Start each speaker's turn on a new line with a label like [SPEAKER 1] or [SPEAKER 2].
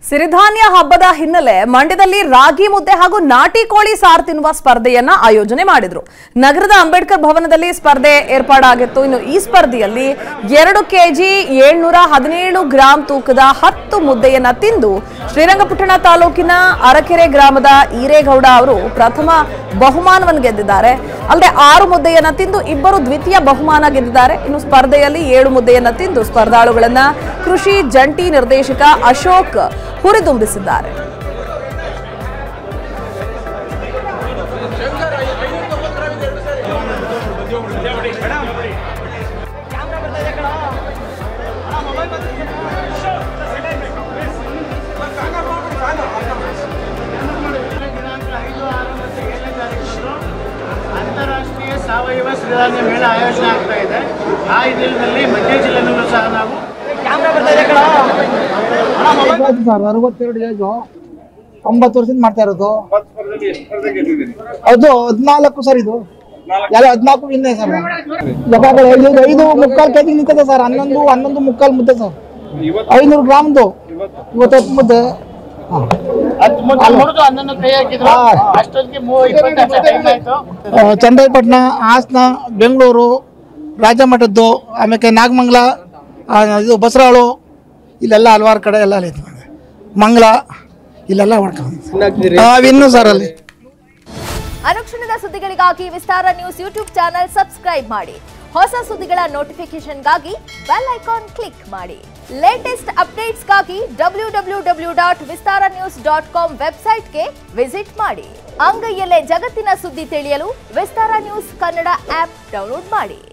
[SPEAKER 1] ಸಿರಿಧಾನ್ಯ ಹಬ್ಬದ ಹಿನ್ನೆಲೆ ಮಂಡ್ಯದಲ್ಲಿ ರಾಗಿ ಮುದ್ದೆ ಹಾಗೂ ನಾಟಿ ಕೋಳಿ ಸಾರು ತಿನ್ನುವ ಸ್ಪರ್ಧೆಯನ್ನ ಆಯೋಜನೆ ಮಾಡಿದ್ರು ನಗರದ ಅಂಬೇಡ್ಕರ್ ಭವನದಲ್ಲಿ ಸ್ಪರ್ಧೆ ಏರ್ಪಾಡಾಗಿತ್ತು ಇನ್ನು ಈ ಸ್ಪರ್ಧೆಯಲ್ಲಿ ಎರಡು ಕೆಜಿ ಏಳ್ನೂರ ಹದಿನೇಳು ಗ್ರಾಂ ತೂಕದ ಹತ್ತು ಮುದ್ದೆಯನ್ನ ತಿಂದು ಶ್ರೀರಂಗಪಟ್ಟಣ ತಾಲೂಕಿನ ಅರಕೆರೆ ಗ್ರಾಮದ ಈರೇಗೌಡ ಅವರು ಪ್ರಥಮ ಬಹುಮಾನವನ್ನು ಗೆದ್ದಿದ್ದಾರೆ ಅಲ್ಲದೆ ಆರು ಮುದ್ದೆಯನ್ನ ತಿಂದು ಇಬ್ಬರು ದ್ವಿತೀಯ ಬಹುಮಾನ ಗೆದ್ದಿದ್ದಾರೆ ಇನ್ನು ಸ್ಪರ್ಧೆಯಲ್ಲಿ ಏಳು ಮುದ್ದೆಯನ್ನ ತಿಂದು ಸ್ಪರ್ಧಾಳುಗಳನ್ನ ಕೃಷಿ ಜಂಟಿ ನಿರ್ದೇಶಕ ಅಶೋಕ್ ಹುರಿದುಂಬಿಸಿದ್ದಾರೆ
[SPEAKER 2] ದಿನಾಂಕ ಐದು ಆರು ಮತ್ತು ಏಳನೇ ತಾರೀಕು ಅಂತಾರಾಷ್ಟ್ರೀಯ ಸಾವಯವ ಸಿರಿಧಾನ್ಯ ಮೇಳ ಆಯೋಜನೆ ಆಗ್ತಾ ಇದೆ ಆ ಹಿನ್ನೆಲೆಯಲ್ಲಿ ಮಂಡ್ಯ ಜಿಲ್ಲೆನಲ್ಲೂ ಸಹ ನಾವು
[SPEAKER 3] ಆಯ್ತು ಸರ್ ಅರವತ್ತೆರಡು ಏಜು ಒಂಬತ್ತು ವರ್ಷದಿಂದ ಮಾಡ್ತಾ ಇರೋದು ಅದು ಹದಿನಾಲ್ಕು ಸರ್ ಇದು ಎಲ್ಲ ಹದಿನಾಲ್ಕು ಇನ್ನೇ ಸರ್ ಯಾಕಂದ್ರೆ ಐದು ಐದು ಮುಕ್ಕಾಲು ಕೆಜಿ ನಿಂತಿದೆ ಸರ್ ಹನ್ನೊಂದು ಹನ್ನೊಂದು ಮುಕ್ಕಾಲು ಮುದ್ದೆ ಸರ್ ಐನೂರು ಗ್ರಾಮ್ದು ಇವತ್ತು ಮುದ್ದೆ ಹಾ.
[SPEAKER 2] ಹತ್ತು ಮುದ್ದೆ ಮುರಿದು ಹನ್ನೊಂದು ಕೈ ಹಾಕಿದ್ರು
[SPEAKER 3] ಹಾ.
[SPEAKER 2] ಅಷ್ಟೊತ್ತಿಗೆ ಮೂವ ಇಪ್ಪತ್ತು ಟೈಮ್ ಆಯ್ತು
[SPEAKER 3] ಆ, ಚನ್ನರಾಯಪಟ್ಟಣ ಹಾಸನ ಬೆಂಗಳೂರು ರಾಜಮಠದ್ದು ಆಮೇಲೆ ನಾಗಮಂಗಲ ಆ, ಇದು ಬಸರಾಳು ಇಲ್ಲೆಲ್ಲ ಹಲವಾರು ಕಡೆ ಎಲ್ಲ ಐತೆ ಮಂಗಲ ಇಲ್ಲೆಲ್ಲ ಮಾಡ್ಕೊಂಡು ನಾವಿನ್ನೂ ಸರ್ ಅಲ್ಲಿ
[SPEAKER 4] ಅನುಕ್ಷಣದ ಸುದ್ದಿಗಳಿಗಾಗಿ Vistara news YouTube channel subscribe ಮಾಡಿ ಹೊಸ ಸುದ್ದಿಗಳ ನೋಟಿಫಿಕೇಶನ್ಗಾಗಿ ಬೆಲ್ ಐಕಾನ್ ಕ್ಲಿಕ್ ಮಾಡಿ ಲೇಟೆಸ್ಟ್ ಅಪ್ಡೇಟ್ಸ್ಗಾಗಿ W W W dot Vistara news dot com ವೆಬ್ಸೈಟ್ಗೆ ವಿಸಿಟ್ ಮಾಡಿ ಅಂಗೈಯಲ್ಲೇ ಜಗತ್ತಿನ ಸುದ್ದಿ ತಿಳಿಯಲು Vistara news Kannada app download ಮಾಡಿ